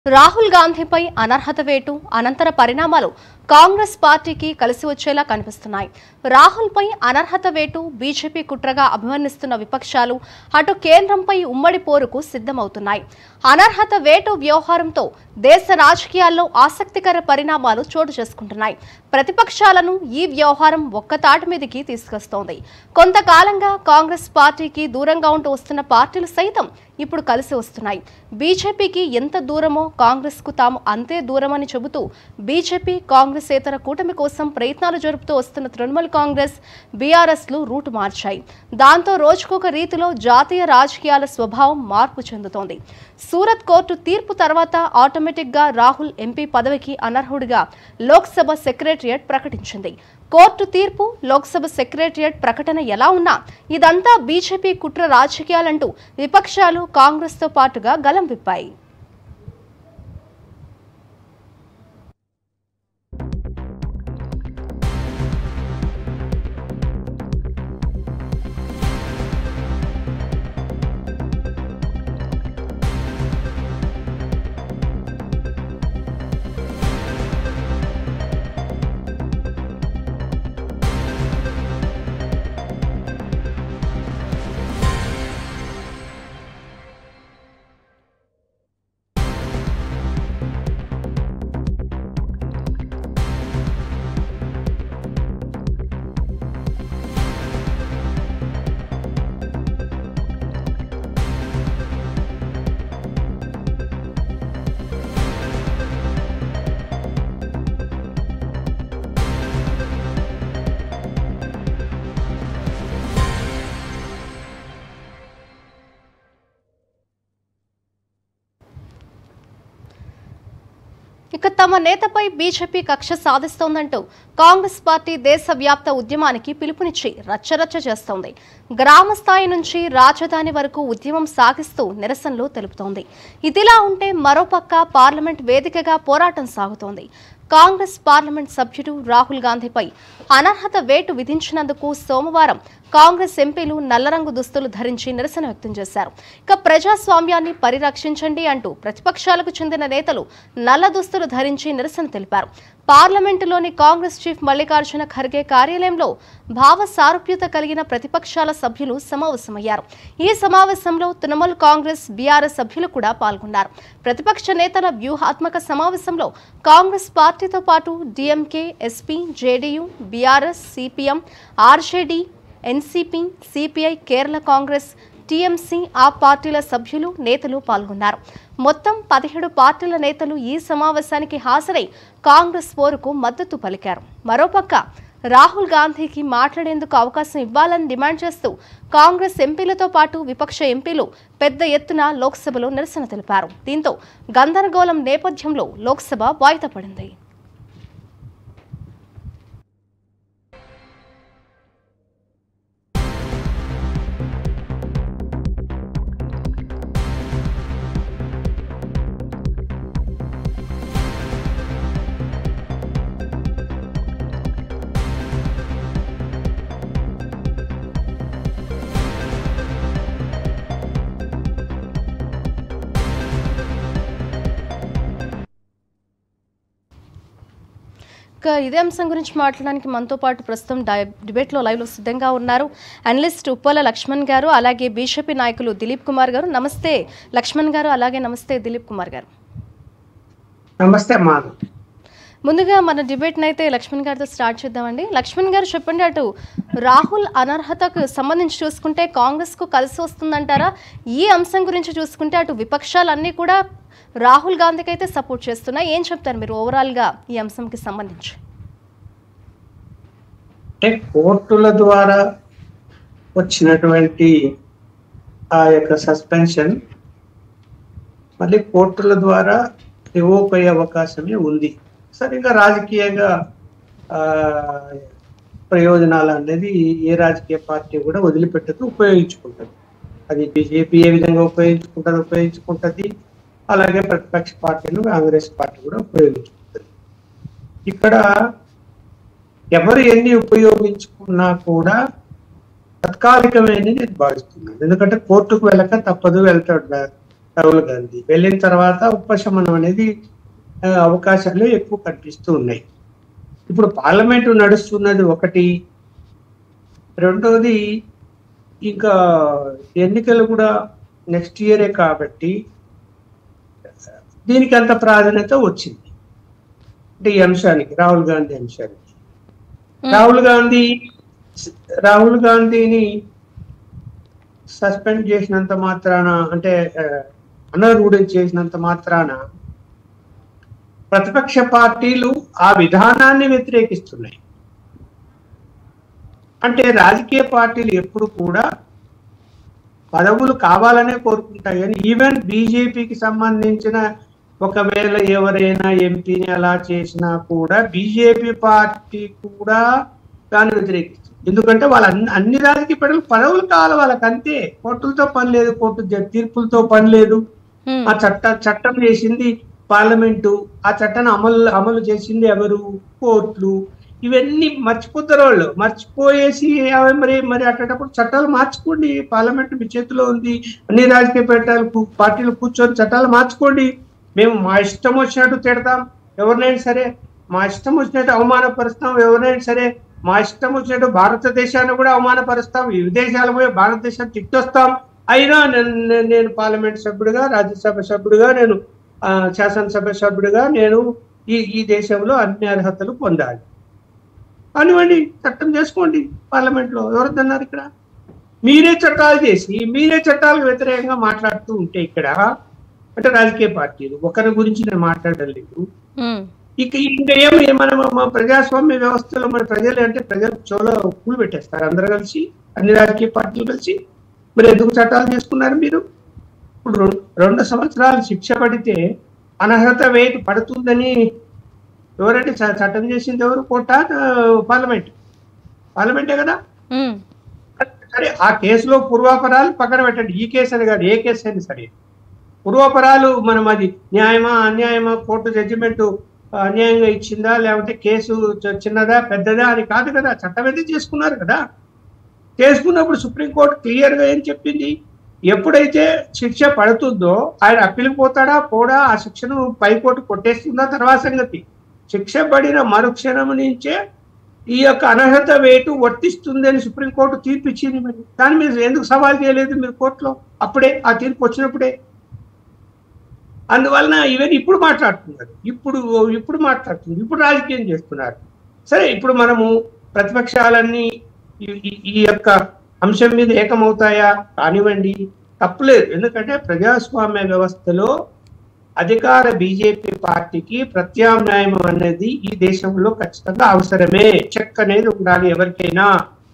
రాహుల్ గాంధీపై అనర్హత వేటు అనంతర పరిణామాలు కాంగ్రెస్ పార్టీకి కలిసి వచ్చేలా కనిపిస్తున్నాయి రాహుల్పై అనర్హత వేటు బీజేపీ కుట్రగా అభివర్ణిస్తున్న విపక్షాలు అటు కేంద్రంపై ఉమ్మడి పోరుకు సిద్ధమవుతున్నాయి అనర్హత వేటు వ్యవహారంతో దేశ రాజకీయాల్లో ఆసక్తికర పరిణామాలు చోటు చేసుకుంటున్నాయి ప్రతిపక్షాలను ఈ వ్యవహారం ఒక్కతాటి మీదకి తీసుకొస్తోంది కొంతకాలంగా కాంగ్రెస్ పార్టీకి దూరంగా ఉంటూ వస్తున్న పార్టీలు సైతం ఇప్పుడు కలిసి వస్తున్నాయి బీజేపీకి ఎంత దూరమో కాంగ్రెస్ కు తాము అంతే దూరమని చెబుతూ బీజేపీ కాంగ్రెసేతర కూటమి కోసం ప్రయత్నాలు జరుపుతూ వస్తున్న తృణమూల్ కాంగ్రెస్ బీఆర్ఎస్ లు రూటు మార్చాయి దాంతో రోజుకొక రీతిలో జాతీయ రాజకీయాల స్వభావం మార్పు చెందుతోంది సూరత్ కోర్టు తీర్పు తర్వాత ఆటోమేటిక్ గా రాహుల్ ఎంపీ పదవికి అనర్హుడిగా లోక్సభ సెక్రటరియట్ ప్రకటించింది కోర్టు తీర్పు లోక్సభ సెక్రటరియట్ ప్రకటన ఎలా ఉన్నా ఇదంతా బీజేపీ కుట్ర రాజకీయాలంటూ విపక్షాలు కాంగ్రెస్తో పాటుగా గలం విప్పాయి ఇక తమ నేతపై బీజేపీ కక్ష సాధిస్తోందంటూ కాంగ్రెస్ పార్టీ దేశవ్యాప్త ఉద్యమానికి పిలుపునిచ్చి రచ్చరచ్చ చేస్తోంది గ్రామ స్థాయి నుంచి రాజధాని వరకు ఉద్యమం సాగిస్తూ నిరసనలు తెలుపుతోంది ఇదిలా ఉంటే మరోపక్క పార్లమెంట్ వేదికగా పోరాటం సాగుతోంది కాంగ్రెస్ పార్లమెంట్ సభ్యుడు రాహుల్ గాంధీపై అనర్హత వేటు విధించినందుకు సోమవారం కాంగ్రెస్ ఎంపీలు నల్లరంగు దుస్తులు ధరించి నిరసన వ్యక్తం చేశారు ఇక ప్రజాస్వామ్యాన్ని పరిరక్షించండి అంటూ ప్రతిపక్షాలకు చెందిన నేతలు నల్ల దుస్తులు ధరించి నిరసన తెలిపారు పార్లమెంటులోని కాంగ్రెస్ చీఫ్ మల్లికార్జున ఖర్గే కార్యాలయంలో భావ సారూప్యత కలిగిన ప్రతిపక్షాల సభ్యులు సమావేశమయ్యారు ఈ సమావేశంలో తృణమూల్ కాంగ్రెస్ బీఆర్ఎస్ సభ్యులు కూడా పాల్గొన్నారు ప్రతిపక్ష నేతల వ్యూహాత్మక సమావేశంలో కాంగ్రెస్ పార్టీతో పాటు DMK SP JDU BRS CPM RJD NCP CPI Kerala Congress TMC ఆ పార్టీల సభ్యులు నేతలు పాల్గొన్నారు మొత్తం పదిహేడు పార్టీల నేతలు ఈ సమావేశానికి హాజరై కాంగ్రెస్ పోరుకు మద్దతు పలికారు మరోపక్క రాహుల్ గాంధీకి మాట్లాడేందుకు అవకాశం ఇవ్వాలని డిమాండ్ చేస్తూ కాంగ్రెస్ ఎంపీలతో పాటు విపక్ష ఎంపీలు పెద్ద ఎత్తున లోక్సభలో నిరసన తెలిపారు దీంతో గందరగోళం నేపథ్యంలో లోక్సభ వాయిదా పడింది ఇక ఇదే అంశం గురించి మాట్లాడడానికి మనతో పాటు ప్రస్తుతం డై- డిబేట్లో లైవ్లో సిద్ధంగా ఉన్నారు అనలిస్ట్ ఉప్పల లక్ష్మణ్ గారు అలాగే బీజేపీ నాయకులు దిలీప్ కుమార్ గారు నమస్తే లక్ష్మణ్ గారు అలాగే నమస్తే దిలీప్ కుమార్ గారు నమస్తే అమ్మా ముందుగా మన డిబేట్ని అయితే లక్ష్మణ్ గారితో స్టార్ట్ చేద్దామండి లక్ష్మణ్ గారు చెప్పండి అటు రాహుల్ అనర్హతకు సంబంధించి చూసుకుంటే కాంగ్రెస్కు కలిసి వస్తుందంటారా ఈ అంశం గురించి చూసుకుంటే అటు విపక్షాలన్నీ కూడా రాహుల్ గాంధీకి అయితే సపోర్ట్ చేస్తున్నాయి ఏం చెప్తారు మీరు ఓవరాల్గా ఈ అంశంకి సంబంధించి అంటే కోర్టుల ద్వారా వచ్చినటువంటి ఆ యొక్క సస్పెన్షన్ మళ్ళీ కోర్టుల ద్వారా రివోక్ అయ్యే అవకాశమే ఉంది సరిగా రాజకీయంగా ఆ, ప్రయోజనాలు అనేది ఏ రాజకీయ పార్టీ కూడా వదిలిపెట్టదు ఉపయోగించుకుంటుంది అది బీజేపీ ఏ విధంగా ఉపయోగించుకుంటుంది ఉపయోగించుకుంటుంది అలాగే ప్రతిపక్ష పార్టీలు కాంగ్రెస్ పార్టీ కూడా ఉపయోగించుకుంటుంది ఇక్కడ ఎవరు ఎన్ని ఉపయోగించుకున్నా కూడా తత్కాలికమే అని నేను భావిస్తున్నాను ఎందుకంటే కోర్టుకు వెళ్ళక తప్పదు వెళ్తాడు రాహుల్ గాంధీ వెళ్ళిన తర్వాత ఉపశమనం అనేది ఆ, అవకాశాలు ఎక్కువ కనిపిస్తూ ఉన్నాయి ఇప్పుడు పార్లమెంటు నడుస్తున్నది ఒకటి రెండోది ఇంకా ఎన్నికలు కూడా నెక్స్ట్ ఇయరే కాబట్టి దీనికి అంత ప్రాధాన్యత వచ్చింది అంటే ఈ అంశానికి రాహుల్ గాంధీ అంశానికి రాహుల్ గాంధీ రాహుల్ గాంధీని సస్పెండ్ చేసినంత మాత్రాన అంటే ఆ, అనర్హుడు చేసినంత మాత్రాన ప్రతిపక్ష పార్టీలు ఆ విధానాన్ని వ్యతిరేకిస్తున్నాయి అంటే రాజకీయ పార్టీలు ఎప్పుడు కూడా పదవులు కావాలనే కోరుకుంటాయి కానీ ఈవెన్ బీజేపీకి సంబంధించిన ఒకవేళ ఎవరైనా ఎంపీని అలా చేసినా కూడా బీజేపీ పార్టీ కూడా దాన్ని వ్యతిరేకిస్తుంది ఎందుకంటే వాళ్ళ అన్ని అన్ని రాజకీయ పార్టీలు పదవులు కావాలి వాళ్ళకి అంతే కోర్టులతో పని లేదు కోర్టు జ- తీర్పులతో పని లేదు ఉమ్, ఆ చట్ట చట్టం చేసింది పార్లమెంటు ఆ చట్టాన్ని అమలు అమలు చేసింది ఎవరు కోర్టులు ఇవన్నీ మర్చిపోతారు వాళ్ళు మర్చిపోయేసి అవి మరి మరి అట్టేటప్పుడు చట్టాలు మార్చుకోండి పార్లమెంట్ మీ చేతిలో ఉంది అన్ని రాజకీయ పార్టీలు కూ- పార్టీలు కూర్చొని చట్టాలు మార్చుకోండి మేము మా ఇష్టం వచ్చినట్టు తిడతాం ఎవరినైనా సరే మా ఇష్టం వచ్చినట్టు అవమానపరుస్తాం ఎవరినైనా సరే మా ఇష్టం వచ్చినట్టు భారతదేశాన్ని కూడా అవమానపరుస్తాం ఈ విదేశాల పోయి భారతదేశాన్ని తిట్టొస్తాం అయినా నేను నేను- నేను పార్లమెంట్ సభ్యుడిగా రాజ్యసభ సభ్యుడిగా నేను ఆ, శాసనసభ సభ్యుడిగా నేను ఈ ఈ దేశంలో అన్ని అర్హతలు పొందాలి కానివ్వండి చట్టం చేసుకోండి పార్లమెంట్ లో ఎవరొద్దన్నారు ఇక్కడ మీరే చట్టాలు చేసి మీరే చట్టాలకు వ్యతిరేకంగా మాట్లాడుతూ ఉంటే ఇక్కడ అంటే రాజకీయ పార్టీలు ఒకరి గురించి నేను మాట్లాడడం లేదు ఉమ్, ఇక ఇంకా ఏమి మన మా ప్రజాస్వామ్య వ్యవస్థలో మన ప్రజలు అంటే ప్రజలు చోలో పూలు పెట్టేస్తారు అందరు కలిసి అన్ని రాజకీయ పార్టీలు కలిసి మరి ఎందుకు చట్టాలు చేసుకున్నారు మీరు ఇప్పుడు రెం- రెండు సంవత్సరాలు శిక్ష పడితే అనర్హత వేటు పడుతుందని ఎవరంటే చ- చట్టం చేసింది ఎవరు కోట పార్లమెంట్ పార్లమెంటే కదా ఉమ్, సరే ఆ కేసులో పూర్వాపరాలు పక్కన పెట్టండి ఈ కేసు అని కాదు ఏ కేసు అయినా సరే పూర్వాపరాలు మనం అది న్యాయమా అన్యాయమా కోర్టు జడ్జిమెంట్ అన్యాయంగా ఇచ్చిందా లేకుంటే కేసు చ- చిన్నదా పెద్దదా అని కాదు కదా చట్టం అయితే చేసుకున్నారు కదా చేసుకున్నప్పుడు సుప్రీంకోర్టు క్లియర్ గా ఏం చెప్పింది ఎప్పుడైతే శిక్ష పడుతుందో ఆయన అప్పీల్కి పోతాడా పోడా ఆ శిక్షను పైకోర్టు కొట్టేస్తుందా తర్వాత సంగతి శిక్ష పడిన మరుక్షణం నుంచే ఈ యొక్క అనర్హత వేటు వర్తిస్తుంది అని సుప్రీంకోర్టు తీర్పు ఇచ్చింది మరి దాని మీద ఎందుకు సవాల్ చేయలేదు మీరు కోర్టులో అప్పుడే ఆ తీర్పు వచ్చినప్పుడే అందువలన ఇవన్నీ ఇప్పుడు మాట్లాడుతున్నారు ఇప్పుడు ఇప్పుడు మాట్లాడుతున్నారు ఇప్పుడు రాజకీయం చేస్తున్నారు సరే ఇప్పుడు మనము ప్రతిపక్షాలన్నీ ఈ- ఈ- ఈ యొక్క అంశం మీద ఏకమవుతాయా కానివ్వండి తప్పులేదు ఎందుకంటే ప్రజాస్వామ్య వ్యవస్థలో అధికార బీజేపీ పార్టీకి ప్రత్యామ్నాయం అనేది ఈ దేశంలో ఖచ్చితంగా అవసరమే చెక్ అనేది ఉండాలి ఎవరికైనా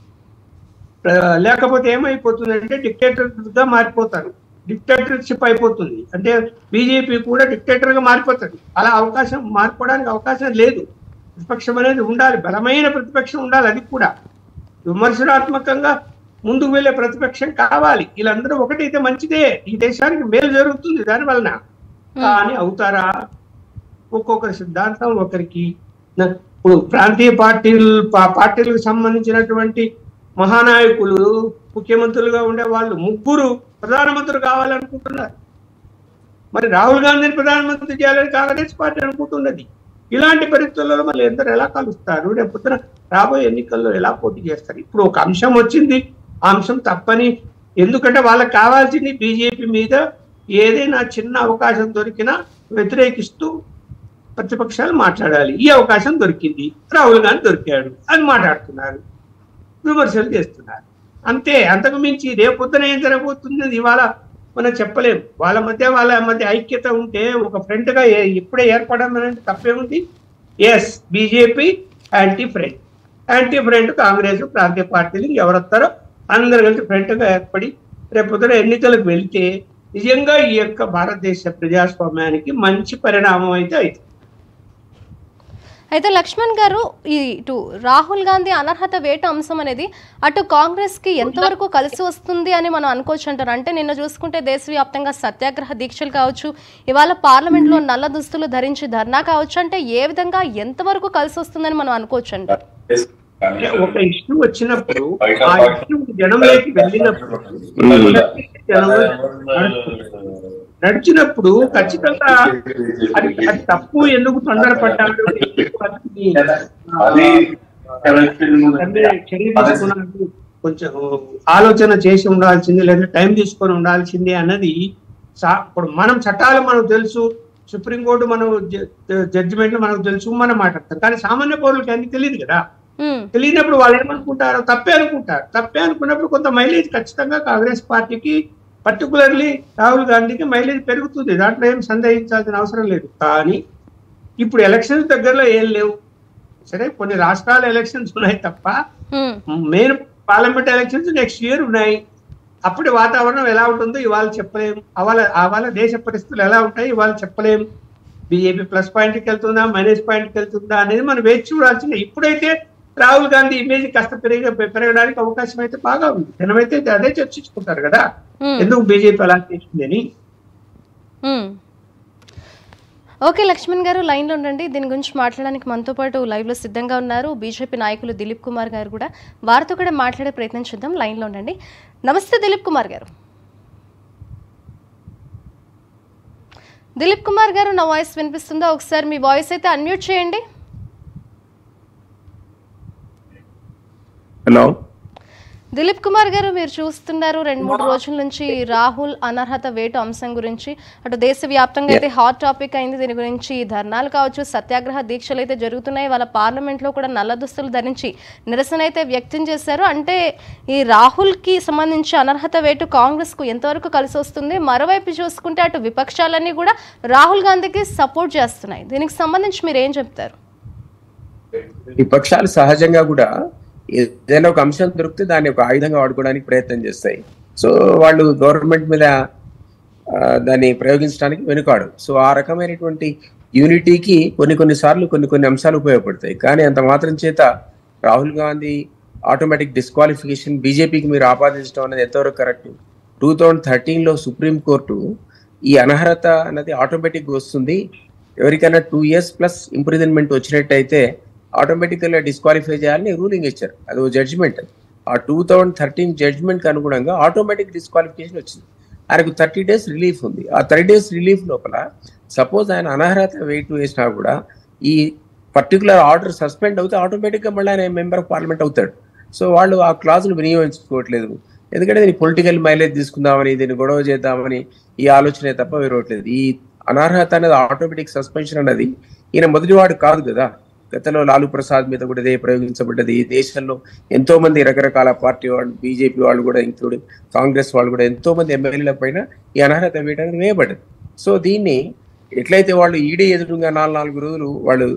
ప్ర- లేకపోతే ఏమైపోతుందంటే డిక్టేటర్ గా మారిపోతారు డిక్టేటర్షిప్ అయిపోతుంది అంటే బీజేపీ కూడా డిక్టేటర్ గా మారిపోతుంది అలా అవకాశం మారిపోవడానికి అవకాశం లేదు ప్రతిపక్షం అనేది ఉండాలి బలమైన ప్రతిపక్షం ఉండాలి అది కూడా విమర్శనాత్మకంగా ముందుకు వెళ్ళే ప్రతిపక్షం కావాలి వీళ్ళందరూ ఒకటైతే మంచిదే ఈ దేశానికి మేలు జరుగుతుంది దాని వలన కానీ అవుతారా ఒక్కొక్కరి సిద్ధాంతం ఒకరికి న- ఇప్పుడు ప్రాంతీయ పార్టీలు పా- పార్టీలకు సంబంధించినటువంటి మహానాయకులు ముఖ్యమంత్రులుగా ఉండే వాళ్ళు ముగ్గురు ప్రధానమంత్రి కావాలనుకుంటున్నారు మరి రాహుల్ గాంధీని ప్రధానమంత్రి చేయాలని కాంగ్రెస్ పార్టీ అనుకుంటున్నది ఇలాంటి పరిస్థితుల్లో మళ్ళీ ఎందరు ఎలా కలుస్తారు రేపు పొద్దున రాబోయే ఎన్నికల్లో ఎలా పోటీ చేస్తారు ఇప్పుడు ఒక అంశం వచ్చింది ఆ అంశం తప్పని ఎందుకంటే వాళ్ళకి కావాల్సింది బీజేపీ మీద ఏదైనా చిన్న అవకాశం దొరికినా వ్యతిరేకిస్తూ ప్రతిపక్షాలు మాట్లాడాలి ఈ అవకాశం దొరికింది రాహుల్ గాంధీ దొరికాడు అని మాట్లాడుతున్నారు విమర్శలు చేస్తున్నారు అంతే అంతకు మించి రేపు పొద్దున ఏం జరగబోతుంది ఇవాళ మనం చెప్పలేము వాళ్ళ మధ్య వాళ్ళ మధ్య ఐక్యత ఉంటే ఒక ఫ్రంట్ గా ఏ- ఇప్పుడే ఏర్పడడం అనేది తప్పేముంది yes BJP anti front anti front Congress ప్రాంతీయ పార్టీలు ఎవరు వస్తారో అందరు కలిసి ఫ్రంట్ గా ఏర్పడి రేపు పొద్దున ఎన్నికలకు వెళ్తే నిజంగా ఈ యొక్క భారతదేశ ప్రజాస్వామ్యానికి మంచి పరిణామం అయితే అవుతుంది అయితే లక్ష్మణ్ గారు ఈ ఇటు రాహుల్ గాంధీ అనర్హత వేట అంశం అనేది అటు కాంగ్రెస్ కి ఎంతవరకు కలిసి వస్తుంది అని మనం అనుకోవచ్చు అంటారు అంటే నిన్న చూసుకుంటే దేశవ్యాప్తంగా సత్యాగ్రహ దీక్షలు కావచ్చు ఇవాళ పార్లమెంట్ లో నల్ల దుస్తులు ధరించి ధర్నా కావచ్చు అంటే ఏ విధంగా ఎంతవరకు కలిసి వస్తుందని మనం అనుకోవచ్చు అంటారు అంటే ఒక ఇష్యూ వచ్చినప్పుడు ఆ ఇష్యూ జనంలోకి వెళ్ళినప్పుడు జనంలో నడుస్తుంది. నడిచినప్పుడు ఖచ్చితంగా అది అది తప్పు ఎందుకు తొందరపడ్డాడు ఎందుకు అతన్ని, ఆ, తండ్రి చర్య తీసుకున్నాడు కొంచెం ఆలోచన చేసి ఉండాల్సింది లేదా టైం తీసుకొని ఉండాల్సింది అన్నది సా- ఇప్పుడు మనం చట్టాలు మనకు తెలుసు సుప్రీంకోర్టు మనం జడ్జిమెంట్లు మనకు తెలుసు మనం మాట్లాడతాం కానీ సామాన్య పౌరులకి అన్ని తెలియదు కదా ఉమ్, తెలియనప్పుడు వాళ్ళు ఏమనుకుంటారు తప్పే అనుకుంటారు తప్పే అనుకున్నప్పుడు కొంత మైలేజ్ ఖచ్చితంగా కాంగ్రెస్ పార్టీకి పర్టికులర్లీ రాహుల్ గాంధీకి మైలేజ్ పెరుగుతుంది దాంట్లో ఏం సందేహించాల్సిన అవసరం లేదు కానీ ఇప్పుడు ఎలక్షన్స్ దగ్గరలో ఏం లేవు సరే కొన్ని రాష్ట్రాల ఎలక్షన్స్ ఉన్నాయి తప్ప um, main parliament elections next year ఉన్నాయి అప్పుడు వాతావరణం ఎలా ఉంటుందో ఇవాళ చెప్పలేము అవాళ అవాళ దేశ పరిస్థితులు ఎలా ఉంటాయి ఇవాళ చెప్పలేము బీజేపీ ప్లస్ పాయింట్కి వెళ్తుందా మైనస్ పాయింట్కి వెళ్తుందా అనేది మనం వేచి చూడాల్సిందే ఇప్పుడైతే రాహుల్ గాంధీ ఇమేజ్ కాస్త పెరిగ పెరగడానికి అవకాశం అయితే బాగా ఉంది జనమైతే అదే చర్చించుకుంటారు కదా ఉమ్. ఎందుకు బీజేపీ అలా చేసింది అని మ్మ్. ఓకే లక్ష్మణ్ గారు లైన్లో ఉండండి దీని గురించి మాట్లాడడానికి మనతో పాటు లైవ్లో సిద్ధంగా ఉన్నారు బీజేపీ నాయకులు దిలీప్ కుమార్ గారు కూడా వారితో కూడా మాట్లాడే ప్రయత్నం చేద్దాం లైన్లో ఉండండి నమస్తే దిలీప్ కుమార్ గారు దిలీప్ కుమార్ గారు నా వాయిస్ వినిపిస్తుందా ఒకసారి మీ వాయిస్ అయితే అన్మ్యూట్ చేయండి హలో దిలీప్ కుమార్ గారు మీరు చూస్తున్నారు రెండు మూడు రోజుల నుంచి రాహుల్ అనర్హత వేటు అంశం గురించి అటు దేశవ్యాప్తంగా అయితే హాట్ టాపిక్ అయింది దీని గురించి ధర్నాలు కావచ్చు సత్యాగ్రహ దీక్షలు అయితే జరుగుతున్నాయి వాళ్ళ పార్లమెంట్లో కూడా నల్ల దుస్తులు ధరించి నిరసన అయితే వ్యక్తం చేశారు అంటే ఈ రాహుల్కి సంబంధించి అనర్హత వేటు కాంగ్రెస్కు ఎంతవరకు కలిసి వస్తుంది మరోవైపు చూసుకుంటే అటు విపక్షాలన్నీ కూడా రాహుల్ గాంధీకి సపోర్ట్ చేస్తున్నాయి దీనికి సంబంధించి మీరు ఏం చెప్తారు విపక్షాలు సహజంగా కూడా ఏదైనా ఒక అంశం దొరికితే దాన్ని ఒక ఆయుధంగా వాడుకోవడానికి ప్రయత్నం చేస్తాయి సో వాళ్ళు గవర్నమెంట్ మీద ఆ, దాన్ని ప్రయోగించడానికి వెనుకాడు సో ఆ రకమైనటువంటి యూనిటీకి కొన్ని కొన్ని సార్లు కొన్ని కొన్ని అంశాలు ఉపయోగపడతాయి కానీ అంత మాత్రం చేత రాహుల్ గాంధీ ఆటోమేటిక్ డిస్క్వాలిఫికేషన్ బీజేపీకి మీరు ఆపాదించడం అనేది ఎంతవరకు కరెక్ట్ టూ థౌజండ్ థర్టీన్లో సుప్రీంకోర్టు ఈ అనర్హత అన్నది ఆటోమేటిక్ వస్తుంది ఎవరికైనా టూ ఇయర్స్ ప్లస్ ఇంప్రిజన్మెంట్ వచ్చినట్టయితే ఆటోమేటిక్గా డిస్క్వాలిఫై చేయాలని రూలింగ్ ఇచ్చారు అది ఓ జడ్జిమెంట్ ఆ టూ థౌజండ్ థర్టీన్ జడ్జిమెంట్కి అనుగుణంగా ఆటోమేటిక్ డిస్క్వాలిఫికేషన్ వచ్చింది ఆయనకు థర్టీ డేస్ రిలీఫ్ ఉంది ఆ థర్టీ డేస్ రిలీఫ్ లోపల సపోజ్ ఆయన అనర్హత వెయిట్ వేసినా కూడా ఈ పర్టికులర్ ఆర్డర్ సస్పెండ్ అవుతే ఆటోమేటిక్గా మళ్ళీ ఆయన మెంబర్ ఆఫ్ పార్లమెంట్ అవుతాడు సో వాళ్ళు ఆ క్లాజ్ను వినియోగించుకోవట్లేదు ఎందుకంటే దీన్ని పొలిటికల్ మైలేజ్ తీసుకుందామని దీన్ని గొడవ చేద్దామని ఈ ఆలోచనే తప్ప వేరవట్లేదు ఈ అనర్హత అనేది ఆటోమేటిక్ సస్పెన్షన్ అనేది ఈయన మొదటివాడు కాదు కదా గతంలో లాలూ ప్రసాద్ మీద కూడా ఇదే ప్రయోగించబడ్డది ఈ దేశంలో ఎంతో మంది రకరకాల పార్టీ వాళ్ళు బీజేపీ వాళ్ళు కూడా ఇంక్లూడింగ్ కాంగ్రెస్ వాళ్ళు కూడా ఎంతో మంది ఎమ్మెల్యేల పైన ఈ అనర్హత వేయడానికి వేయబడ్డది సో దీన్ని ఎట్లయితే వాళ్ళు ఈడీ ఎదురుగా నాలుగు నాలుగు రోజులు వాళ్ళు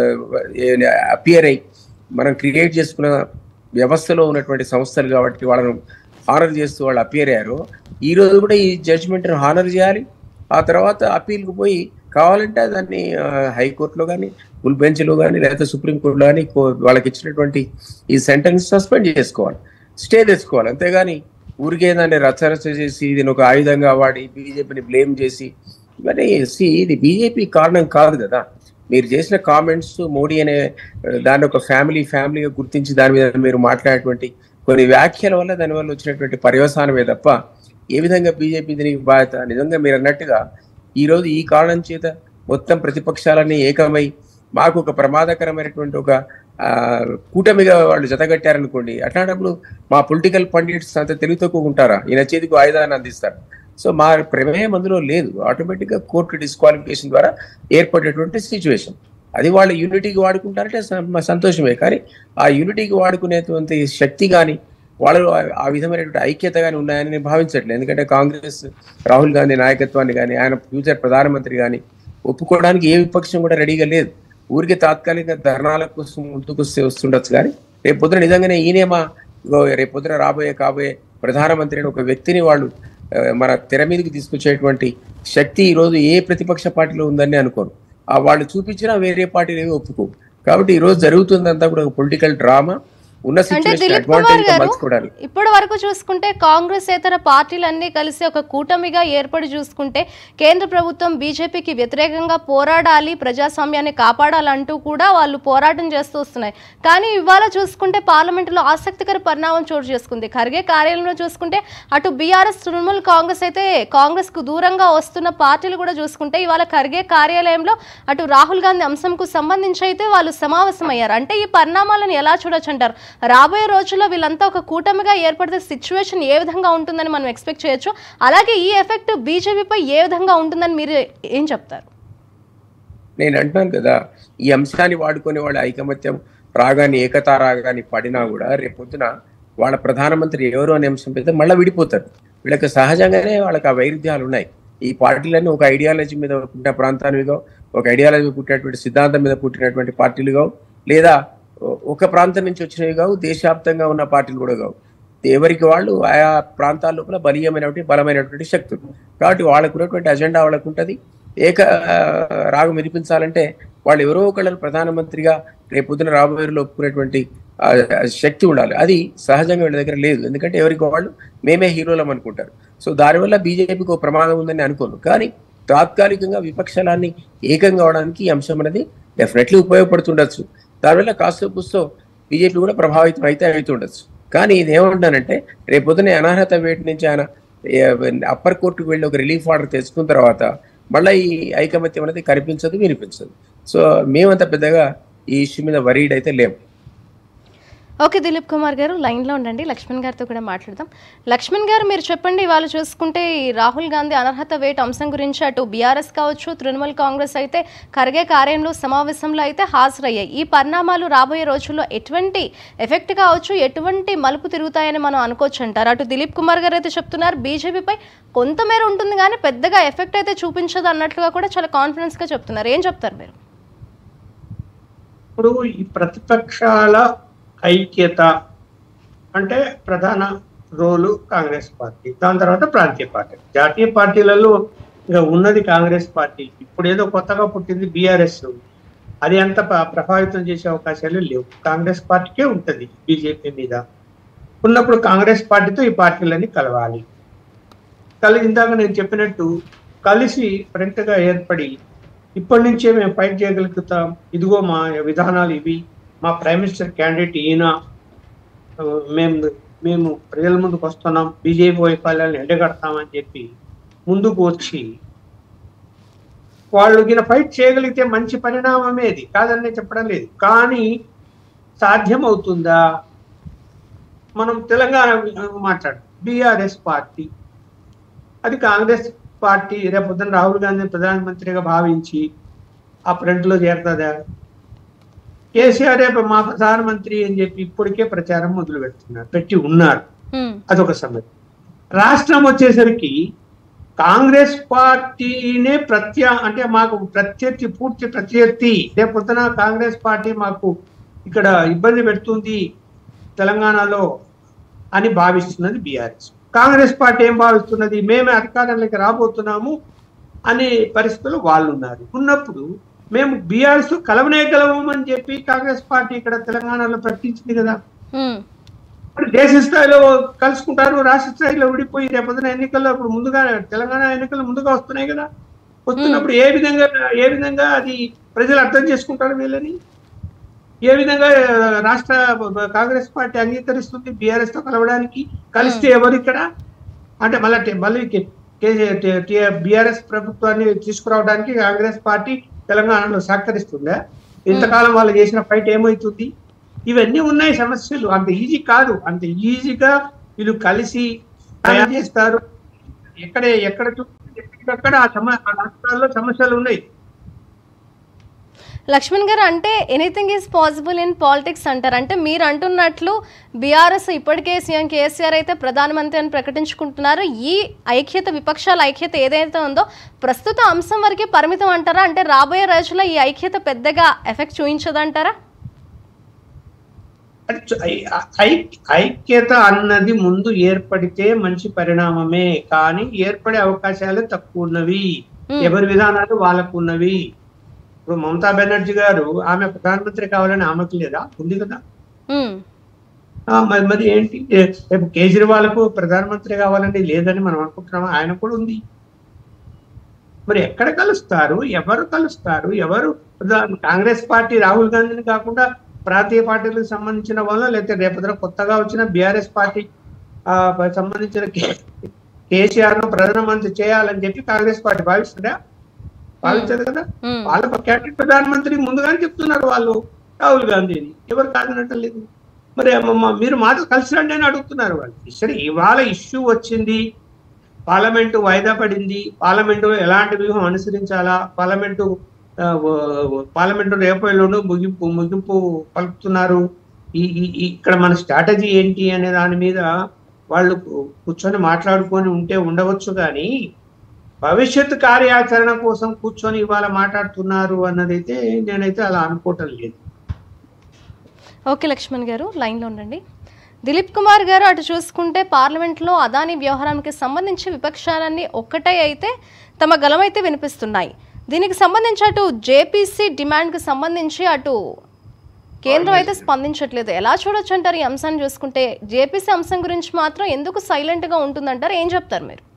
అపియర్ అయ్యి మనం క్రియేట్ చేసుకున్న వ్యవస్థలో ఉన్నటువంటి సంస్థలు కాబట్టి వాళ్ళను హానర్ చేస్తూ వాళ్ళు అపియర్ అయ్యారు ఈ రోజు కూడా ఈ జడ్జిమెంట్ హానర్ చేయాలి ఆ తర్వాత అప్పీల్కి పోయి కావాలంటే దాన్ని ఆ, హైకోర్టులో కానీ ఫుల్ బెంచ్లో కానీ లేకపోతే సుప్రీంకోర్టులో కానీ వాళ్ళకి ఇచ్చినటువంటి ఈ సెంటెన్స్ సస్పెండ్ చేసుకోవాలి స్టే తెచ్చుకోవాలి అంతేగాని ఊరికే దాన్ని రచ్చరచ్చ చేసి దీని ఒక ఆయుధంగా వాడి బీజేపీని బ్లేమ్ చేసి ఇవన్నీ సి ఇది బీజేపీ కారణం కాదు కదా మీరు చేసిన కామెంట్స్ మోడీ అనే ఆ, దాన్ని ఒక ఫ్యామిలీ ఫ్యామిలీగా గుర్తించి దాని మీద మీరు మాట్లాడేటువంటి కొన్ని వ్యాఖ్యల వల్ల దానివల్ల వచ్చినటువంటి పర్యవసానమే తప్ప ఏ విధంగా బీజేపీ దీనికి బాధ్యత నిజంగా మీరు అన్నట్టుగా ఈ రోజు ఈ కారణం చేత మొత్తం ప్రతిపక్షాలన్నీ ఏకమై మాకు ఒక ప్రమాదకరమైనటువంటి ఒక ఆ, కూటమిగా వాళ్ళు జతగట్టారనుకోండి అట్లాంటప్పుడు మా పొలిటికల్ పండిట్స్ అంత తెలివి తక్కువ ఉంటారా ఈయన చేతికి ఆయుధాన్ని అందిస్తారు సో మా ప్రమేయం అందులో లేదు ఆటోమేటిక్గా కోర్టు డిస్క్వాలిఫికేషన్ ద్వారా ఏర్పడేటువంటి సిచ్యువేషన్ అది వాళ్ళు యూనిటీకి వాడుకుంటారంటే సం- సంతోషమే కానీ ఆ యూనిటీకి వాడుకునేటువంటి శక్తి కానీ వాళ్ళు ఆ- ఆ విధమైనటువంటి ఐక్యత కానీ ఉన్నాయని నేను భావించట్లేదు ఎందుకంటే కాంగ్రెస్ రాహుల్ గాంధీ నాయకత్వాన్ని కానీ ఆయన ఫ్యూచర్ ప్రధానమంత్రి కానీ ఒప్పుకోవడానికి ఏ విపక్షం కూడా రెడీగా లేదు ఊరికి తాత్కాలిక ధర్నాల కోసం ముందుకు వస్తే వస్తుండొచ్చు కానీ రేపు పొద్దున నిజంగానే ఈయనేమా ఇగో రేపు పొద్దున రాబోయే కాబోయే ప్రధానమంత్రి అని ఒక వ్యక్తిని వాళ్ళు ఆ, మన తెర మీదకి తీసుకొచ్చేటువంటి శక్తి ఈ రోజు ఏ ప్రతిపక్ష పార్టీలో ఉందని అనుకోను ఆ వాళ్ళు చూపించినా వేరే పార్టీలు ఏవి ఒప్పుకో కాబట్టి ఈ రోజు జరుగుతుందంతా కూడా ఒక పొలిటికల్ డ్రామా ఉన్న అంటే సిచ్యువేషన్ దిలీప్ కుమార్ అడ్వాంటేజ్ గారు మలుచుకోవడానికి ఇప్పటి వరకు చూసుకుంటే కాంగ్రెస్ ఇతర పార్టీలన్నీ కలిసి ఒక కూటమిగా ఏర్పడి చూసుకుంటే కేంద్ర ప్రభుత్వం బీజేపీకి వ్యతిరేకంగా పోరాడాలి ప్రజాస్వామ్యాన్ని కాపాడాలంటూ కూడా వాళ్ళు పోరాటం చేస్తూ వస్తున్నాయి కానీ ఇవాళ చూసుకుంటే పార్లమెంటులో ఆసక్తికర పరిణామం చోటు చేసుకుంది ఖర్గే కార్యాలయంలో చూసుకుంటే అటు బీఆర్ఎస్ తృణమూల్ కాంగ్రెస్ అయితే కాంగ్రెస్ కు దూరంగా వస్తున్న పార్టీలు కూడా చూసుకుంటే ఇవాళ ఖర్గే కార్యాలయంలో అటు రాహుల్ గాంధీ అంశంకు సంబంధించి అయితే వాళ్ళు సమావేశమయ్యారు అంటే ఈ పరిణామాలను ఎలా చూడొచ్చు అంటారు రాబోయే రోజుల్లో వీళ్ళంతా ఒక కూటమిగా ఏర్పడితే సిచ్యువేషన్ ఏ విధంగా ఉంటుందని మనం ఎక్స్పెక్ట్ చేయొచ్చు అలాగే ఈ ఎఫెక్ట్ బీజేపీపై ఏ విధంగా ఉంటుందని మీరు ఏం చెప్తారు నేను అంటున్నాను కదా ఈ అంశాన్ని వాడుకొని వాళ్ళ ఐకమత్యం రాగాని ఏకతా రాగాని పడినా కూడా రేపొద్దున వాళ్ళ ప్రధానమంత్రి ఎవరు అనే అంశం మీద మళ్ళీ విడిపోతారు వీళ్ళకి సహజంగానే వాళ్ళకి ఆ వైరుధ్యాలు ఉన్నాయి ఈ పార్టీలన్నీ ఒక ఐడియాలజీ మీద పుట్టిన ప్రాంతానివిగా ఒక ఐడియాలజీ పుట్టినటువంటి సిద్ధాంతం మీద పుట్టినటువంటి పార్టీలుగా లేదా ఒ- ఒక ప్రాంతం నుంచి వచ్చినవి కావు దేశవ్యాప్తంగా ఉన్న పార్టీలు కూడా కావు ఎవరికి వాళ్ళు ఆయా ప్రాంతాల లోపల బలీయమైనటువంటి బలమైనటువంటి శక్తులు కాబట్టి వాళ్ళకు ఉన్నటువంటి అజెండా వాళ్ళకు ఉంటుంది ఏక ఆ, రాగం వినిపించాలంటే వాళ్ళు ఎవరో ఒకళ్ళని ప్రధానమంత్రిగా రేపు పొద్దున రాబోయేలో ఒప్పుకునేటువంటి ఆ, శక్తి ఉండాలి అది సహజంగా వీళ్ళ దగ్గర లేదు ఎందుకంటే ఎవరికి వాళ్ళు మేమే హీరోలం అనుకుంటారు సో దానివల్ల బీజేపీకి ఒక ప్రమాదం ఉందని అనుకోను కానీ తాత్కాలికంగా విపక్షాలన్నీ ఏకంగా అవడానికి ఈ అంశం అనేది డెఫినెట్లీ ఉపయోగపడుతుండొచ్చు దానివల్ల కాస్త పుస్తో బీజేపీ కూడా ప్రభావితం అయితే అవుతుండొచ్చు కానీ ఇది ఏమంటానంటే రేపు పొద్దున అనర్హత వేటి నుంచి ఆయన అప్పర్ కోర్టుకు వెళ్ళి ఒక రిలీఫ్ ఆర్డర్ తెచ్చుకున్న తర్వాత మళ్ళీ ఈ ఐకమత్యం అనేది కనిపించదు వినిపించదు సో మేమంత పెద్దగా ఈ ఇష్యూ మీద వరీడ్ అయితే లేము ఓకే దిలీప్ కుమార్ గారు లైన్లో ఉండండి లక్ష్మణ్ గారితో కూడా మాట్లాడదాం లక్ష్మణ్ గారు మీరు చెప్పండి వాళ్ళు చూసుకుంటే ఈ రాహుల్ గాంధీ అనర్హత వేట్ అంశం గురించి అటు బీఆర్ఎస్ కావచ్చు తృణమూల్ కాంగ్రెస్ అయితే ఖర్గే కార్యంలో సమావేశంలో అయితే హాజరయ్యాయి ఈ పరిణామాలు రాబోయే రోజుల్లో ఎటువంటి ఎఫెక్ట్ కావచ్చు ఎటువంటి మలుపు తిరుగుతాయని మనం అనుకోవచ్చు అంటారు అటు దిలీప్ కుమార్ గారు అయితే చెప్తున్నారు బీజేపీపై కొంతమేర ఉంటుంది కానీ పెద్దగా ఎఫెక్ట్ అయితే చూపించదు అన్నట్లుగా కూడా చాలా కాన్ఫిడెన్స్గా చెప్తున్నారు ఏం చెప్తారు మీరు ఇప్పుడు ఈ ప్రతిపక్షాల ఐక్యత అంటే ప్రధాన రోలు కాంగ్రెస్ పార్టీ దాని తర్వాత ప్రాంతీయ పార్టీ జాతీయ పార్టీలలో ఇంకా ఉన్నది కాంగ్రెస్ పార్టీ ఇప్పుడు ఏదో కొత్తగా పుట్టింది బీఆర్ఎస్ అది అంత ప- ప్రభావితం చేసే అవకాశాలు లేవు కాంగ్రెస్ పార్టీకే ఉంటుంది బీజేపీ మీద ఉన్నప్పుడు కాంగ్రెస్ పార్టీతో ఈ పార్టీలన్నీ కలవాలి కలి ఇందాక నేను చెప్పినట్టు కలిసి ఫ్రంట్ గా ఏర్పడి ఇప్పటి నుంచే మేము ఫైట్ చేయగలుగుతాం ఇదిగో మా విధానాలు ఇవి మా ప్రైమ్ మినిస్టర్ క్యాండిడేట్ ఈయన ఆ, మేము మేము ప్రజల ముందుకు వస్తున్నాం బీజేపీ వైఫల్యాలను ఎండగడతామని చెప్పి ముందుకు వచ్చి వాళ్ళు గిన ఫైట్ చేయగలిగితే మంచి పరిణామమే ఇది కాదని నేను చెప్పడం లేదు కానీ సాధ్యం అవుతుందా మనం తెలంగాణ మాట్లాడు బీఆర్ఎస్ పార్టీ అది కాంగ్రెస్ పార్టీ రేపు పొద్దున రాహుల్ గాంధీ ప్రధానమంత్రిగా భావించి ఆ ఫ్రంట్ లో చేరుతుందా కేసీఆర్ రేపు మా ప్రధానమంత్రి అని చెప్పి ఇప్పటికే ప్రచారం మొదలు పెడుతున్నారు పెట్టి ఉన్నారు హ్మ్. అదొక సమస్య రాష్ట్రం వచ్చేసరికి కాంగ్రెస్ పార్టీనే ప్రత్యా అంటే మాకు ప్రత్యర్థి పూర్తి ప్రత్యర్థి రేపు పొద్దున కాంగ్రెస్ పార్టీ మాకు ఇక్కడ ఇబ్బంది పెడుతుంది తెలంగాణలో అని భావిస్తున్నది బీఆర్ఎస్ కాంగ్రెస్ పార్టీ ఏం భావిస్తున్నది మేమే అధికారంలోకి రాబోతున్నాము అనే పరిస్థితులు వాళ్ళు ఉన్నారు ఉన్నప్పుడు మేము బీఆర్ఎస్ కలవనేయగలము అని చెప్పి కాంగ్రెస్ పార్టీ ఇక్కడ తెలంగాణలో ప్రకటించింది కదా హ్మ్. ఇప్పుడు దేశ స్థాయిలో కలుసుకుంటారు రాష్ట్ర స్థాయిలో విడిపోయి రేపొద్దున ఎన్నికల్లో ఇప్పుడు ముందుగా తెలంగాణ ఎన్నికలు ముందుగా వస్తున్నాయి కదా వస్తున్నప్పుడు ఏ విధంగా ఏ విధంగా అది ప్రజలు అర్థం చేసుకుంటారు వీళ్ళని ఏ విధంగా ఆ, రాష్ట్ర కాంగ్రెస్ పార్టీ అంగీకరిస్తుంది బీఆర్ఎస్ తో కలవడానికి కలిస్తే ఎవరు ఇక్కడ అంటే మళ్ళీ టే- మళ్ళీ బీఆర్ఎస్ ప్రభుత్వాన్ని తీసుకురావడానికి కాంగ్రెస్ పార్టీ తెలంగాణలో సహకరిస్తుందా ఇంతకాలం వాళ్ళు చేసిన ఫైట్ ఏమవుతుంది ఇవన్నీ ఉన్నాయి సమస్యలు అంత ఈజీ కాదు అంత ఈజీగా వీళ్ళు కలిసి తయారు చేస్తారు ఎక్కడ ఎక్కడ చూస్తే ఎక్కడెక్కడ ఆ సమ ఆ రాష్ట్రాల్లో సమస్యలు ఉన్నాయి లక్ష్మణ్ గారు అంటే anything is possible in politics అంటారు అంటే మీరు అంటున్నట్లు బీఆర్ఎస్ ఇప్పటికే సీఎం కేసీఆర్ అయితే ప్రధానమంత్రి అని ప్రకటించుకుంటున్నారు ఈ ఐక్యత విపక్షాల ఐక్యత ఏదైతే ఉందో ప్రస్తుత అంశం వరకే పరిమితం అంటారా అంటే రాబోయే రోజుల్లో ఈ ఐక్యత పెద్దగా ఎఫెక్ట్ చూపించదంటారా అది చ- ఐ- ఐ- ఐక్యత అన్నది ముందు ఏర్పడితే మంచి పరిణామమే కానీ ఏర్పడే అవకాశాలు తక్కువ ఉన్నవి Hmm. ఎవరి విధానాలు వాళ్ళకు ఉన్నవి ఇప్పుడు మమతా బెనర్జీ గారు ఆమె ప్రధానమంత్రి కావాలని ఆమెకు లేదా ఉంది కదా హ్మ్. ఆ, మరి మరి ఏంటి ఏ- రేపు కేజ్రీవాల్కు ప్రధానమంత్రి కావాలని లేదని మనం అనుకుంటున్నాం ఆయన కూడా ఉంది మరి ఎక్కడ కలుస్తారు ఎవరు కలుస్తారు ఎవరు ప్రధా- కాంగ్రెస్ పార్టీ రాహుల్ గాంధీని కాకుండా ప్రాంతీయ పార్టీలకు సంబంధించిన వాళ్ళు లేకపోతే రేపొద్దున కొత్తగా వచ్చిన బీఆర్ఎస్ పార్టీ ఆ, సంబంధించిన కే- కేసీఆర్ ను ప్రధానమంత్రి చేయాలని చెప్పి కాంగ్రెస్ పార్టీ భావిస్తుందా భావించదు కదా ఉమ్. వాళ్ళ క్యాబినెట్ ప్రధానమంత్రి ముందుగానే చెప్తున్నారు వాళ్ళు రాహుల్ గాంధీని ఎవరు కాదనటం లేదు మరి అమ్మమ్మ మీరు మాతో కలిసి రండి అని అడుగుతున్నారు వాళ్ళు సరే ఇవాళ ఇష్యూ వచ్చింది పార్లమెంటు వాయిదా పడింది పార్లమెంటు ఎలాంటి వ్యూహం అనుసరించాలా పార్లమెంటు ఆ, వ- పార్లమెంటు రేపు ఎల్లుండి ముగింపు ముగింపు పలుకుతున్నారు ఈ ఈ- ఈ- ఇక్కడ మన స్ట్రాటజీ ఏంటి అనే దాని మీద వాళ్ళు కూ- కూర్చొని మాట్లాడుకొని ఉంటే ఉండవచ్చు కానీ భవిష్యత్ కార్యాచరణ కోసం కూర్చొని ఇవాళ మాట్లాడుతున్నారు అన్నదైతే నేనైతే అలా అనుకోవటం లేదు ఓకే లక్ష్మణ్ గారు లైన్లో ఉండండి దిలీప్ కుమార్ గారు అటు చూసుకుంటే పార్లమెంట్లో అదాని వ్యవహారానికి సంబంధించి విపక్షాలన్నీ ఒక్కటే అయితే తమ గలమైతే వినిపిస్తున్నాయి దీనికి సంబంధించి అటు జేపీసీ డిమాండ్కి సంబంధించి అటు కేంద్రం అయితే స్పందించట్లేదు ఎలా చూడొచ్చు అంటారు ఈ అంశాన్ని చూసుకుంటే జేపీసీ అంశం గురించి మాత్రం ఎందుకు సైలెంట్గా ఉంటుందంటారు ఏం చెప్తారు మీరు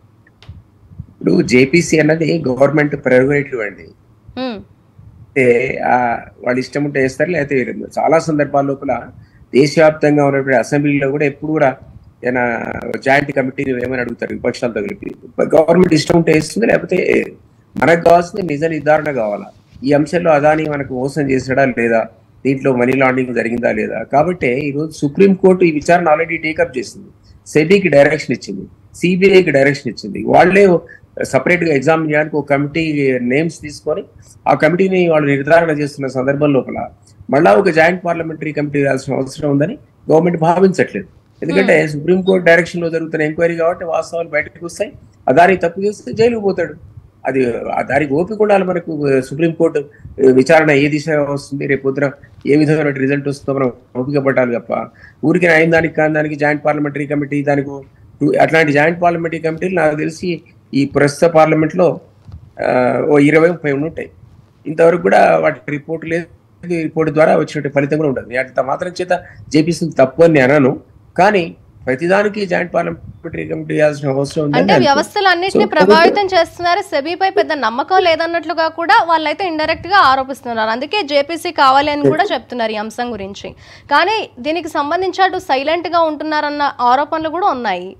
ఇప్పుడు జేపీసీ అన్నది గవర్నమెంట్ ప్రెరోగేటివ్ అండి హ్మ్, అంటే ఆ వాళ్ళు ఇష్టం ఉంటే వేస్తారు లేకపోతే వేయరు. చాలా సందర్భాల లోపల దేశవ్యాప్తంగా ఉన్నటువంటి అసెంబ్లీలో కూడా ఎప్పుడు కూడా ఏమైనా జాయింట్ కమిటీని ఏమని అడుగుతారు విపక్షాలతో కలిపి గవర్నమెంట్ ఇష్టం ఉంటే వేస్తుంది లేకపోతే వేయరు. మనకు కావాల్సింది నిజ నిర్ధారణ కావాలా ఈ అంశంలో అదాని మనకు మోసం చేసాడా లేదా దీంట్లో మనీ లాండరింగ్ జరిగిందా లేదా కాబట్టి ఈరోజు సుప్రీం కోర్టు ఈ విచారణ ఆల్రెడీ టేకప్ చేసింది సెబీకి డైరెక్షన్ ఇచ్చింది సిబిఐకి డైరెక్షన్ ఇచ్చింది వాళ్ళే సపరేట్ గా ఎగ్జామ్ చేయడానికి ఒక కమిటీ నేమ్స్ తీసుకొని ఆ కమిటీని వాళ్ళు నిర్ధారణ చేస్తున్న సందర్భం లోపల మళ్ళా ఒక జాయింట్ పార్లమెంటరీ కమిటీ వేయాల్సిన అవసరం ఉందని గవర్నమెంట్ భావించట్లేదు ఎందుకంటే సుప్రీంకోర్టు డైరెక్షన్ లో జరుగుతున్న ఎంక్వైరీ కాబట్టి వాస్తవాలు బయటకు వస్తాయి ఆ దానికి తప్పు చేస్తే జైలుకు పోతాడు అది ఆ దానికి ఓపిక ఉండాలి మనకు సుప్రీంకోర్టు విచారణ ఏ దిశ వస్తుంది రేపు పొద్దున ఏ విధమైన రిజల్ట్ వస్తుందో మనం ఓపిక పట్టాలి తప్ప ఊరికి అయిన దానికి కాని దానికి జాయింట్ పార్లమెంటరీ కమిటీ దానికి అట్లాంటి జాయింట్ పార్లమెంటరీ కమిటీలు నాకు తెలిసి ఈ ప్రస్తుత పార్లమెంట్ లో ఆ, ఓ ఇరవై ముప్పై ఉండి ఉంటాయి ఇంతవరకు కూడా వాటి రిపోర్ట్ లేదు రిపోర్ట్ ద్వారా వచ్చినట్టు ఫలితం కూడా ఉండదు అంత మాత్రం చేత జేపీసీ తప్పు అని నేను అనను కానీ ప్రతిదానికి జాయింట్ పార్లమెంటరీ కమిటీ చేయాల్సిన అవసరం ఉందని అంటే నేను వ్యవస్థలు అన్నింటినీ So, ప్రభావితం చేస్తున్నారు సెబీపై పెద్ద నమ్మకం లేదన్నట్లుగా కూడా వాళ్ళైతే ఇండైరెక్ట్ గా ఆరోపిస్తున్నారు అందుకే జేపీసీ కావాలి అని కూడా చెప్తున్నారు ఈ అంశం గురించి కానీ దీనికి సంబంధించి అటు సైలెంట్ గా ఉంటున్నారన్న ఆరోపణలు కూడా ఉన్నాయి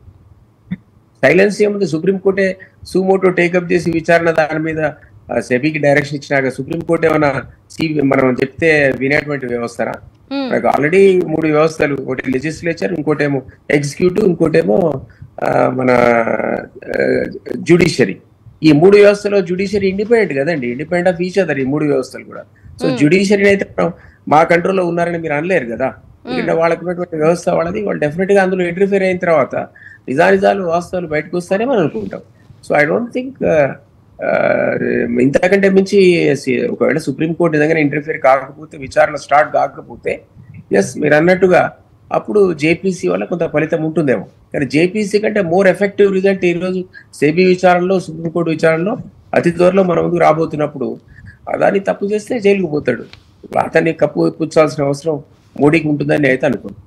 సైలెన్స్ ఏముంది సుప్రీంకోర్టే సుమోటో టేకప్ చేసి విచారణ దాని మీద ఆ, సెబీకి డైరెక్షన్ ఇచ్చినాక సుప్రీంకోర్టు ఏమైనా సి- మనం చెప్తే వినేటువంటి వ్యవస్థనా ఉమ్, మనకు ఆల్రెడీ మూడు వ్యవస్థలు ఒకటి లెజిస్లేచర్ ఇంకోటేమో ఎగ్జిక్యూటివ్ ఇంకోటేమో ఆ, మన జ్యుడిషియరీ ఈ మూడు వ్యవస్థలో జ్యుడిషియరీ ఇండిపెండెంట్ కదండి ఇండిపెండెంట్ ఆఫ్ ఈచ్ అదర్ ఈ మూడు వ్యవస్థలు కూడా సో జ్యుడిషియరీ అయితే మనం మా కంట్రోల్లో ఉన్నారని మీరు అనలేరు కదా ఎందుకంటే వాళ్ళకు ఉన్నటువంటి వ్యవస్థ వాళ్ళది వాళ్ళు డెఫినెట్ గా అందులో ఇంటర్ఫియర్ అయిన తర్వాత నిజానిజాలు వాస్తవాలు బయటకు వస్తారని మనం అనుకుంటాం సో ఐ డోంట్ థింక్ ఇంతకంటే మించి సి- ఒకవేళ సుప్రీంకోర్టు నిజంగానే ఇంటర్ఫియర్ కాకపోతే విచారణ స్టార్ట్ కాకపోతే ఎస్ మీరు అన్నట్టుగా అప్పుడు జేపీసీ వల్ల కొంత ఫలితం ఉంటుందేమో కానీ జేపీసీ కంటే మోర్ ఎఫెక్టివ్ రిజల్ట్ ఈ రోజు సెబీ విచారణలో సుప్రీంకోర్టు విచారణలో అతి త్వరలో మన ముందుకు రాబోతున్నప్పుడు దాన్ని తప్పు చేస్తే జైలుకు పోతాడు అతన్ని కప్పు పుచ్చాల్సిన అవసరం మోడీకి ఉంటుందని నేను అయితే అనుకోను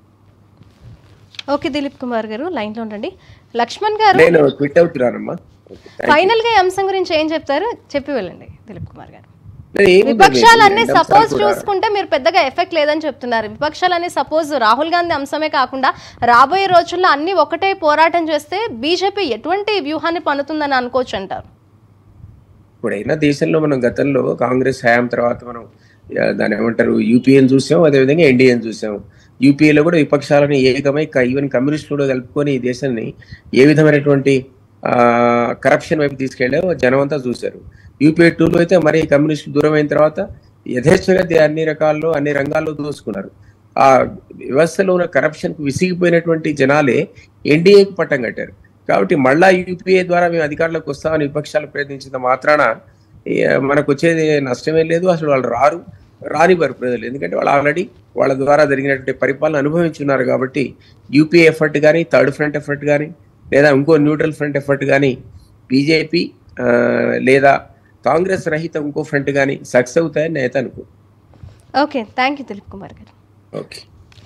ఓకే దిలీప్ కుమార్ గారు లైన్ లో ఉండండి లక్ష్మణ్ గారు నేను ట్విట్ అవుతున్నానమ్మా ఫైనల్ గా ఈ అంశం గురించి ఏం చెప్తారు చెప్పి వెళ్ళండి దిలీప్ కుమార్ గారు నేను ఏముంది విపక్షాలన్నీ రెండు సపోజ్ అంశాలు కూడా- చూసుకుంటే మీరు పెద్దగా ఎఫెక్ట్ లేదని చెప్తున్నారు విపక్షాలన్నీ సపోజ్ రాహుల్ గాంధీ అంశమే కాకుండా రాబోయే రోజుల్లో అన్ని ఒకటే పోరాటం చేస్తే బీజేపీ ఎటువంటి వ్యూహాన్ని పన్నుతుందని అనుకోవచ్చు అంటారు ఇప్పుడైనా దేశంలో మనం గతంలో కాంగ్రెస్ హయాం తర్వాత మనం ఆ, దాన్ని ఏమంటారు యూపీఏని చూసాం అదేవిధంగా ఎన్డీఏని చూసాం యూపీఏలో కూడా విపక్షాలను ఏకమై క- ఈవెన్ కమ్యూనిస్టులు కూడా కలుపుకొని ఈ దేశాన్ని ఏ విధమైనటువంటి కరప్షన్ వైపు తీసుకెళ్ళామో జనం అంతా చూశారు యూపీఏ టూలో అయితే మరి కమ్యూనిస్టులు దూరం అయిన తర్వాత యథేచ్ఛగా దే- అన్ని రకాల్లో అన్ని రంగాల్లో దోసుకున్నారు ఆ వ్యవస్థలో ఉన్న కరప్షన్ కు విసిగిపోయినటువంటి జనాలే ఎన్డీఏకి పట్టం కట్టారు కాబట్టి మళ్ళా యూపీఏ ద్వారా మేము అధికారంలోకి వస్తామని విపక్షాలు ప్రయత్నించిన మాత్రాన ఈ, మనకు వచ్చేది నష్టమే లేదు అసలు వాళ్ళు రారు రానివ్వరు ప్రజలు ఎందుకంటే వాళ్ళు ఆల్రెడీ వాళ్ళ ద్వారా జరిగినటువంటి పరిపాలన అనుభవించున్నారు కాబట్టి యూపీఏ ఎఫర్ట్ కానీ థర్డ్ ఫ్రంట్ ఎఫర్ట్ కానీ లేదా ఇంకో న్యూట్రల్ ఫ్రంట్ ఎఫర్ట్ కానీ బీజేపీ లేదా కాంగ్రెస్ రహిత ఇంకో ఫ్రంట్ కానీ సక్సెస్ అవుతాయని నేనైతే అనుకో okay thank you Dilip Kumar గారు ఓకే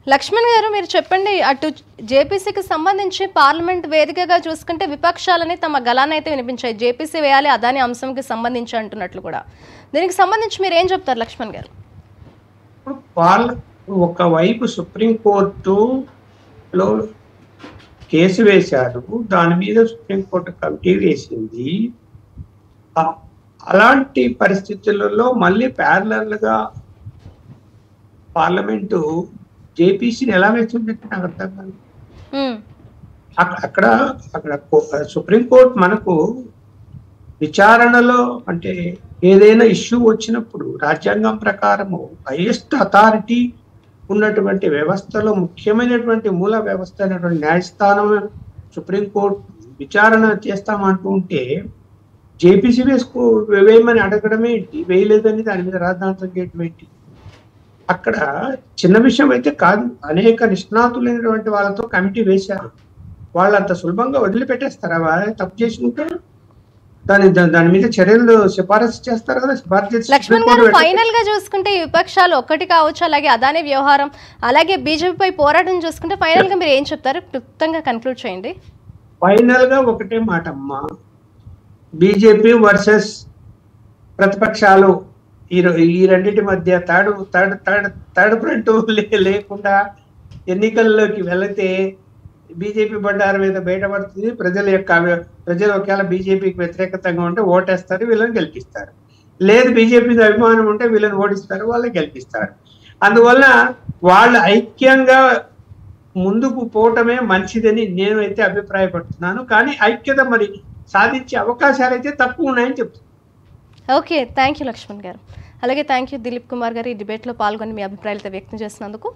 లక్ష్మణ్ గారు మీరు చెప్పండి అటు జేపీసీకి సంబంధించి పార్లమెంట్ వేదికగా చూసుకుంటే విపక్షాలని తమ గలానైతే వినిపించాయి జేపీసీ వేయాలి అదాని అంశంకి సంబంధించి అంటున్నట్లు కూడా దీనికి సంబంధించి మీరు ఏం చెప్తారు లక్ష్మణ్ గారు ఇప్పుడు పార్ల ఒకవైపు సుప్రీంకోర్టులో కేసు వేశారు దాని మీద సుప్రీంకోర్టు కమిటీ వేసింది ఆ- అలాంటి పరిస్థితులలో మళ్ళీ ప్యారలల్ గా పార్లమెంటు జేపీసీని ఎలా వేస్తుంది నాకు అర్థం కాదు ఉమ్, అక్క- అక్కడ అక్కడ కో- సుప్రీంకోర్టు మనకు విచారణలో అంటే ఏదైనా ఇష్యూ వచ్చినప్పుడు రాజ్యాంగం ప్రకారము హైయెస్ట్ అథారిటీ ఉన్నటువంటి వ్యవస్థలో ముఖ్యమైనటువంటి మూల వ్యవస్థ అయినటువంటి న్యాయస్థానం సుప్రీంకోర్టు విచారణ చేస్తామంటూ ఉంటే జేపీసీ వేసుకో వేయమని అడగడమే ఏంటి వేయలేదని దాని మీద రాద్ధాంతం చేయటం ఏంటి అక్కడ చిన్న విషయం అయితే కాదు అనేక నిష్ణాతులైనటువంటి వాళ్ళతో కమిటీ వేశారు వాళ్ళు అంత సులభంగా వదిలిపెట్టేస్తారా వాళ్ళే తప్పు చేసుకుంటే దాని దా- దాని మీద చర్యలు సిఫారసు చేస్తారు కదా సిఫారసు చేసి లక్ష్మణ్ సుప్రీంకోర్టు గారు పెట్ట- ఫైనల్ గా చూసుకుంటే ఈ విపక్షాలు ఒక్కటి కావచ్చు అలాగే అదాని వ్యవహారం అలాగే బీజేపీపై పోరాటం చూసుకుంటే ఫైనల్ గా మీరు ఏం చెప్తారు క్లుప్తంగా కన్క్లూడ్ చేయండి ఫైనల్ గా ఒకటే మాట అమ్మా బీజేపీ వర్సెస్ ప్రతిపక్షాలు ఈ రో- ఈ రెండింటి మధ్య third third third third front లే- లేకుండా ఎన్నికల్లోకి వెళితే బీజేపీ బండారు మీద బయటపడుతుంది ప్రజల యొక్క అభి- ప్రజలు ఒకవేళ బీజేపీకి వ్యతిరేకతంగా ఉంటే ఓటేస్తారు వీళ్ళని గెలిపిస్తారు లేదు బీజేపీ మీద అభిమానం ఉంటే వీళ్ళని ఓడిస్తారు వాళ్ళని గెలిపిస్తారు అందువల్ల వాళ్ళు ఐక్యంగా ముందుకు పోవటమే మంచిదని నేను అయితే అభిప్రాయపడుతున్నాను కానీ ఐక్యత మరి సాధించే అవకాశాలు అయితే తక్కువ ఉన్నాయని చెప్తున్నాను ఓకే థ్యాంక్ యూ లక్ష్మణ్ గారు అలాగే థ్యాంక్ యూ దిలీప్ కుమార్ గారు ఈ డిబేట్లో పాల్గొని మీ అభిప్రాయాలతో వ్యక్తం చేసినందుకు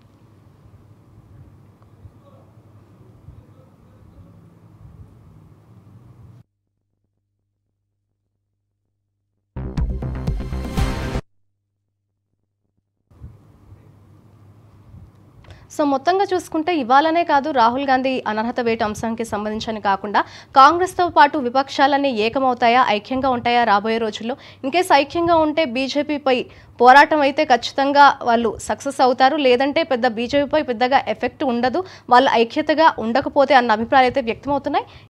సో మొత్తంగా చూసుకుంటే ఇవాళనే కాదు రాహుల్ గాంధీ అనర్హత వేటు అంశానికి సంబంధించని కాకుండా కాంగ్రెస్తో పాటు విపక్షాలన్నీ ఏకమవుతాయా ఐక్యంగా ఉంటాయా రాబోయే రోజుల్లో ఇన్కేస్ ఐక్యంగా ఉంటే బీజేపీపై పోరాటం అయితే ఖచ్చితంగా వాళ్ళు సక్సెస్ అవుతారు లేదంటే పెద్ద బీజేపీపై పెద్దగా ఎఫెక్ట్ ఉండదు వాళ్ళు ఐక్యతగా ఉండకపోతే అన్న అభిప్రాయాలు అయితే వ్యక్తమవుతున్నాయి